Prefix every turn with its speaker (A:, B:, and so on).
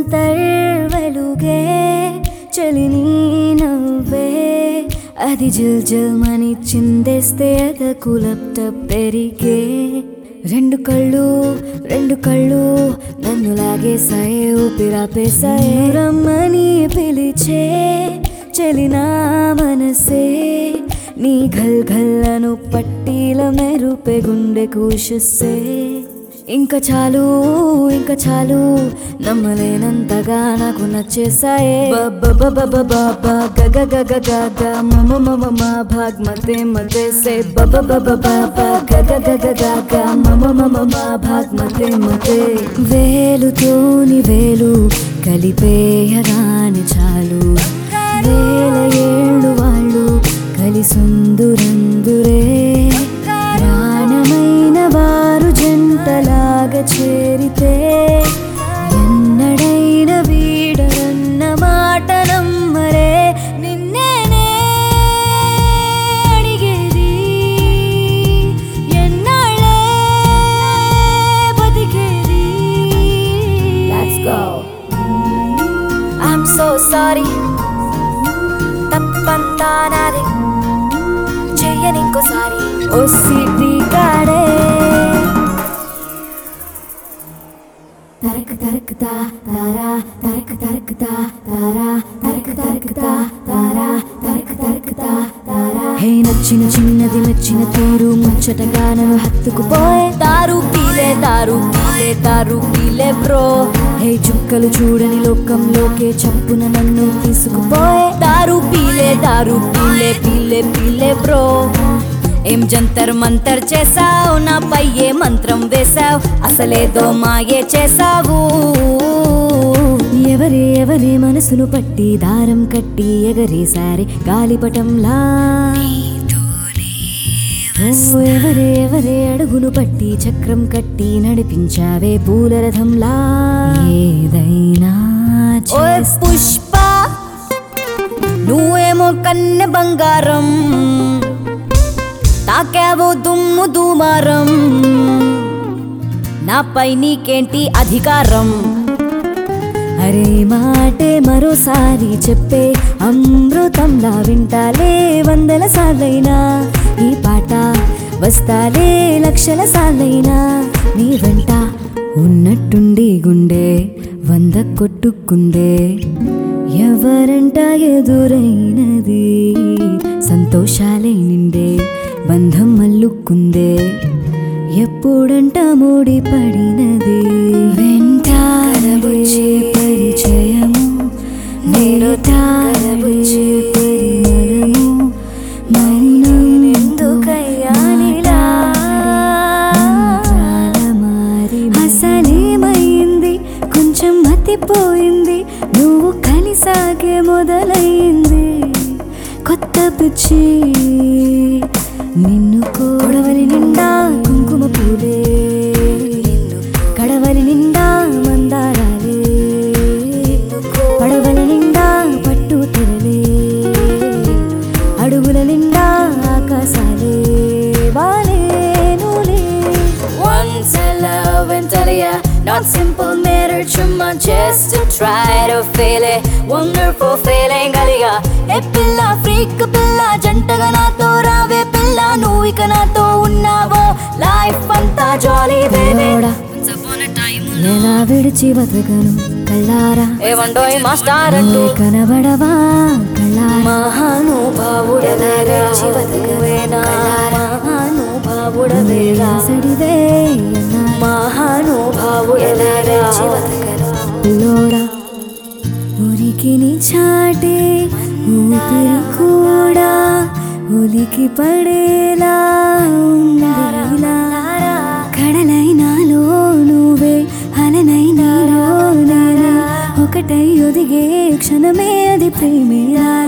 A: అంతర్వెలుగే చలిని నవ్వే అది జిల్ జిల్ మని చిందేస్తే అదకు లప్ట పెరిగే రెండు కళ్ళు రెండు కళ్ళు నన్ను లాగేసాయే ఊపిరాపేసాయే రమ్మని పిలిచే చలినా మనసే నీ ఘల్ ఘల్లను పట్టీల మెరుపే గుండె కూషిస్తే ఇంకా చాలు ఇంకా చాలు నమ్మలేనంతగా నాకు నచ్చేసాయే గగ గగ గగ మమ మమ మా భాగ్ మతే మతే సే బబ బబ బాబా గగ గగ గగ మమ మమ మా భాగ్ మతే మతే వేలుతోని వేలు కలిపేయగాని చాలు వేల ఏళ్ళు వాళ్ళు కలిసుందురందురే ప్రాణమైన వారు జంటలాగా చేరితే ఎన్నడైన వీడరన్న మాట నమ్మరే నిన్నేనే అడిగేది ఎన్నాళ్ళే బతికేది Let's go I'm so sorry తప్పంతా నాది చెయ్యని ఇంకోసారి ఓ సిటీ కాడే తరక తరక తా తారా తరక తరక తా తారా తరక తరక తా తారా తరక తరక తా తారా హే నచ్చిన చిన్నది నచ్చిన తీరు ముచ్చటగా నన్ను హత్తుకుపోయే దారు పీలే దారు పీలే దారు పీలే బ్రో హే చుక్కలు చూడని లోకంలోకే చప్పున నన్ను తీసుకుపోయే దారు పీలే దారు పీలే పీలే పీలే బ్రో ఏం జంతర్ మంతర్ చేసావు నాపై ఏ మంత్రం వేసావు అసలేదో మాయే చేసావు ఎవరే ఎవరే మనసును పట్టి దారం కట్టి ఎగరేసారి గాలిపటంలా ఓ ఎవరే ఎవరే అడుగును పట్టి చక్రం కట్టి నడిపించావే పూల రథంలా ఏదైనా పుష్ప నువ్వేమో కన్నె బంగారం తాకావో దుమ్ము దుమారం నాపై నీకేంటి అధికారం అరే మాటే మరోసారి చెప్పే అమృతంలా వింటాలే వందల సార్లైనా ఈ పాట వస్తాలే లక్షల సార్లైనా నీ వెంట ఉన్నట్టుండి గుండె వంద కొట్టుకుందే ఎవరంట ఎదురైనది సంతోషాలే నిండే బంధం మల్లుకుందే ఎప్పుడంట ముడి పడినది వెంటాడబుచ్చే పరిచయము నేను తారబుచ్చే పరిమళము మౌనం ఎందుకయ్యానిలా మారి అసలేమైంది కొంచెం మతిపోయింది నువ్వు కలిసాగే మొదలైంది కొత్త పిచ్చి నిన్ను కొడవలి నిండా కుంకుమ పూలే కడవలి నిండా మందారాలే పడవలి నిండా పట్టు తెరలే అడుగుల నిండా ఆకాశాలే వాలే నూలే Once I love and tell ya Not simple matter చుమ్మా just to try to feel it Wonderful feeling కలిగా ఏ పిల్ల ఫ్రీక్ పిల్ల జంటగా నాతో రావే పిల్ల నువ్వు ఇక నాతో ఉన్నావో లైఫ్ అంతా జాలీ బేబీ ఎలా విడిచి బతకను కళ్ళారా
B: ఏవండోయ్ మాస్టార్ అంటూ
A: నువ్వే కనబడవా కళ్ళారా మహానుభావుడెలా విడిచి బతకవేనా మహానుభావుడవేలా సడివే మహానుభావుడెలా విడిచి బతకను పిల్లోడా ఉరికిని చాటే ఊపిరి కూడా ఉలికి పడేలా ఉండాలా కడలైనాలో నువ్వే అలనైనాలో నేనే ఒకటై ఒదిగే క్షణమే అది ప్రేమేరా